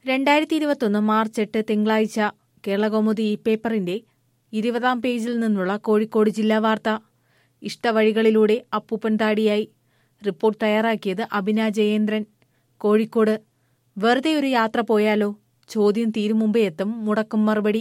രണ്ടായിരത്തി ഇരുപത്തൊന്ന് മാർച്ച് എട്ട് തിങ്കളാഴ്ച കേരളകൗമുദി ഈ പേപ്പറിന്റെ ഇരുപതാം പേജിൽ നിന്നുള്ള കോഴിക്കോട് ജില്ലാ വാർത്ത ഇഷ്ടവഴികളിലൂടെ അപ്പൂപ്പൻ താടിയായി റിപ്പോർട്ട് തയ്യാറാക്കിയത് അഭിന ജയേന്ദ്രൻ കോഴിക്കോട് വെറുതെ ഒരു യാത്ര പോയാലോ ചോദ്യം തീരും മുമ്പേ എത്തും മുടക്കും മറുപടി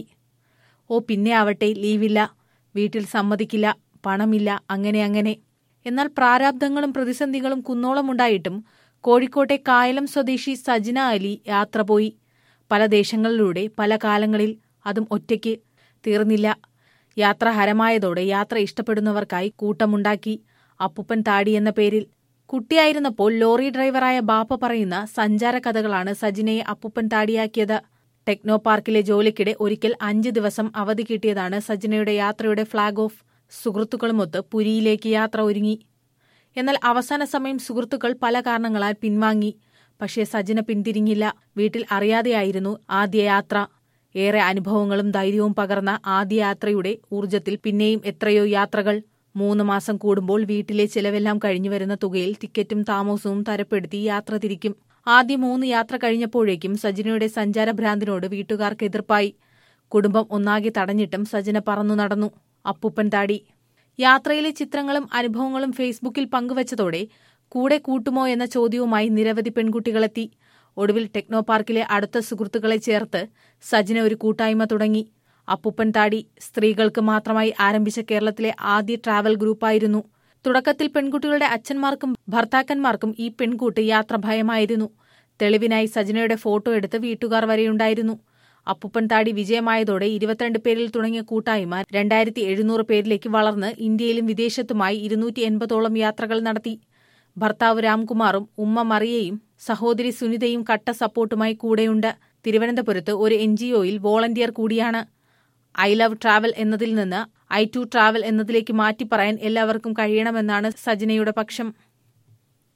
ഓ പിന്നെ ആവട്ടെ ലീവില്ല വീട്ടിൽ സമ്മതിക്കില്ല പണമില്ല അങ്ങനെ അങ്ങനെ എന്നാൽ പ്രാരാബ്ദങ്ങളും പ്രതിസന്ധികളും കുന്നോളമുണ്ടായിട്ടും കോഴിക്കോട്ടെ കായലം സ്വദേശി സജിന അലി യാത്ര പോയി പല ദേശങ്ങളിലൂടെ പല കാലങ്ങളിൽ അതും ഒറ്റയ്ക്ക് തീർന്നില്ല യാത്ര ഹരമായതോടെ യാത്ര ഇഷ്ടപ്പെടുന്നവർക്കായി കൂട്ടമുണ്ടാക്കി അപ്പുപ്പൻ താടി എന്ന പേരിൽ കുട്ടിയായിരുന്നപ്പോൾ ലോറി ഡ്രൈവറായ ബാപ്പ പറയുന്ന സഞ്ചാര കഥകളാണ് സജിനയെ അപ്പുപ്പൻ താടിയാക്കിയത് ടെക്നോ പാർക്കിലെ ജോലിക്കിടെ ഒരിക്കൽ അഞ്ച് ദിവസം അവധി കിട്ടിയതാണ് സജിനയുടെ യാത്രയുടെ ഫ്ളാഗ് ഓഫ് സുഹൃത്തുക്കളുമൊത്ത് പുരിയിലേക്ക് യാത്ര ഒരുങ്ങി എന്നാൽ അവസാന സമയം സുഹൃത്തുക്കൾ പല കാരണങ്ങളാൽ പിൻവാങ്ങി പക്ഷേ സജിന പിന്തിരിഞ്ഞില്ല വീട്ടിൽ അറിയാതെയായിരുന്നു ആദ്യ യാത്ര ഏറെ അനുഭവങ്ങളും ധൈര്യവും പകർന്ന ആദ്യ യാത്രയുടെ ഊർജത്തിൽ പിന്നെയും എത്രയോ യാത്രകൾ മൂന്ന് മാസം കൂടുമ്പോൾ വീട്ടിലെ ചിലവെല്ലാം കഴിഞ്ഞു വരുന്ന തുകയിൽ ടിക്കറ്റും താമസവും തരപ്പെടുത്തി യാത്ര തിരിക്കും ആദ്യ മൂന്ന് യാത്ര കഴിഞ്ഞപ്പോഴേക്കും സജിനയുടെ സഞ്ചാരഭ്രാന്തിനോട് വീട്ടുകാർക്ക് എതിർപ്പായി കുടുംബം ഒന്നാകെ തടഞ്ഞിട്ടും സജിന പറന്നു നടന്നു അപ്പൂപ്പൻ താടി യാത്രയിലെ ചിത്രങ്ങളും അനുഭവങ്ങളും ഫേസ്ബുക്കിൽ പങ്കുവച്ചതോടെ കൂടെ കൂട്ടുമോ എന്ന ചോദ്യവുമായി നിരവധി പെൺകുട്ടികളെത്തി ഒടുവിൽ ടെക്നോ പാർക്കിലെ അടുത്ത സുഹൃത്തുക്കളെ ചേർത്ത് സജിന ഒരു കൂട്ടായ്മ തുടങ്ങി അപ്പൂപ്പൻ താടി സ്ത്രീകൾക്ക് മാത്രമായി ആരംഭിച്ച കേരളത്തിലെ ആദ്യ ട്രാവൽ ഗ്രൂപ്പായിരുന്നു തുടക്കത്തിൽ പെൺകുട്ടികളുടെ അച്ഛന്മാർക്കും ഭർത്താക്കന്മാർക്കും ഈ പെൺകൂട്ട് യാത്ര ഭയമായിരുന്നു തെളിവിനായി സജിനയുടെ ഫോട്ടോ എടുത്ത് വീട്ടുകാർ വരെയുണ്ടായിരുന്നു അപ്പുപ്പൻ താടി വിജയമായതോടെ ഇരുപത്തിരണ്ട് പേരിൽ തുടങ്ങിയ കൂട്ടായ്മ രണ്ടായിരത്തി എഴുന്നൂറ് പേരിലേക്ക് വളർന്ന് ഇന്ത്യയിലും വിദേശത്തുമായി ഇരുന്നൂറ്റി എൺപതോളം യാത്രകൾ നടത്തി ഭർത്താവ് രാംകുമാറും ഉമ്മ മറിയയും സഹോദരി സുനിതയും കട്ട സപ്പോർട്ടുമായി കൂടെയുണ്ട് തിരുവനന്തപുരത്ത് ഒരു എൻ ജിഒയിൽ വോളണ്ടിയർ കൂടിയാണ് ഐ ലവ് ട്രാവൽ എന്നതിൽ നിന്ന് ഐ ടു ട്രാവൽ എന്നതിലേക്ക് മാറ്റി പറയാൻ എല്ലാവർക്കും കഴിയണമെന്നാണ് സജിനയുടെ പക്ഷം